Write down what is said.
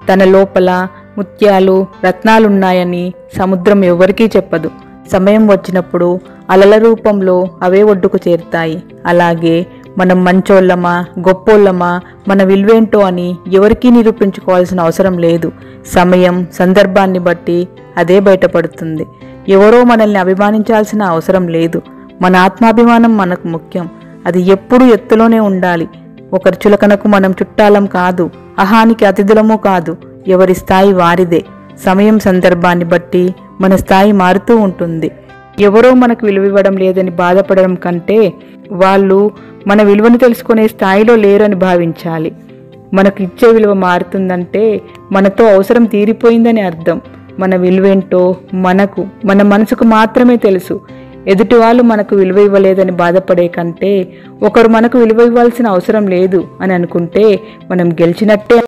తన లోపల ముత్యాలు రత్నాలున్నాయని సముద్రం ఎవరికీ చెప్పదు సమయం వచ్చినప్పుడు అలల రూపంలో అవే ఒడ్డుకు చేరుతాయి అలాగే మనం మంచోళ్ళమా గొప్పోళ్ళమా మన విలువేంటో అని ఎవరికీ నిరూపించుకోవాల్సిన అవసరం లేదు సమయం సందర్భాన్ని బట్టి అదే బయటపడుతుంది ఎవరో మనల్ని అభిమానించాల్సిన అవసరం లేదు మన ఆత్మాభిమానం మనకు ముఖ్యం అది ఎప్పుడూ ఎత్తులోనే ఉండాలి ఒకరి చులకనకు మనం చుట్టాలం కాదు అహానికి అతిథులము కాదు ఎవరి స్థాయి వారిదే సమయం సందర్భాన్ని బట్టి మన స్థాయి మారుతూ ఉంటుంది ఎవరో మనకు విలువ ఇవ్వడం లేదని బాధపడడం కంటే వాళ్ళు మన విలువను తెలుసుకునే స్థాయిలో లేరని భావించాలి మనకు ఇచ్చే విలువ మారుతుందంటే మనతో అవసరం తీరిపోయిందని అర్థం మన విలువేంటో మనకు మన మనసుకు మాత్రమే తెలుసు ఎదుటి వాళ్ళు మనకు విలువ ఇవ్వలేదని బాధపడే కంటే ఒకరు మనకు విలువ ఇవ్వాల్సిన అవసరం లేదు అని అనుకుంటే మనం గెలిచినట్టే